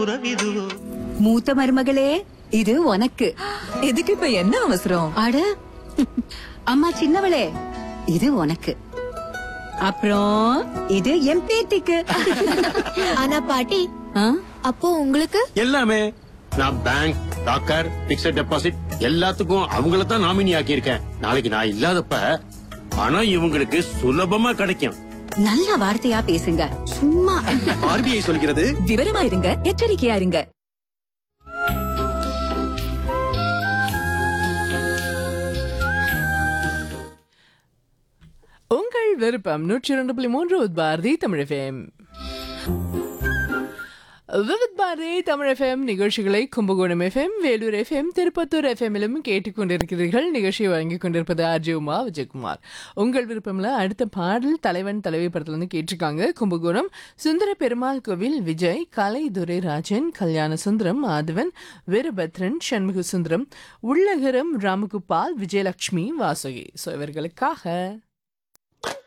உறவிதுவோ மூத்த மருமகளே இது உனக்கு எதுக்கு இப்ப என்ன அவசரம் அட அம்மா சின்னவளே இது உனக்கு அப்புறம் இது என் பேத்திக்கு ஆனா பாட்டி ஆ? அப்போ உங்களுக்கு எல்லாமே நான் பேங்க் டாக்கர் பிக்ஸட் டெபாசிட் எல்லாத்துக்கும் அவங்கள தான் நாமினி ஆக்கியிருக்கேன் நாளைக்கு நான் இல்லாதப்ப பணம் இவங்களுக்கு சுலபமா கிடைக்கும் நல்ல வார்த்தையா பேசுங்க சும்மா ஆர்பிஐ சொல்கிறது விவரமா இருங்க எச்சரிக்கையா இருங்க உங்கள் விருப்பம் நூற்றி இரண்டு புள்ளி மூன்று பாரதி தமிழ் எஃப்எம் விவித் பாரதி தமிழ் எஃப்எம் நிகழ்ச்சிகளை கும்பகோணம் எஃப்எம் வேலூர் எஃப்எம் திருப்பத்தூர் எஃப்எம்மிலும் கேட்டுக்கொண்டிருக்கிறீர்கள் நிகழ்ச்சியை வழங்கிக் கொண்டிருப்பது ஆர்ஜி உமா விஜயகுமார் உங்கள் விருப்பம்ல அடுத்த பாடல் தலைவன் தலைவி படத்துல இருந்து கேட்டிருக்காங்க கும்பகோணம் சுந்தர பெருமாள் கோவில் விஜய் கலை துரைராஜன் கல்யாண சுந்தரம் ஆதவன் வீரபத்ரன் சண்முக சுந்தரம் உள்ளகரம் ராமகுபால் விஜயலட்சுமி வாசுகி ஸோ இவர்களுக்காக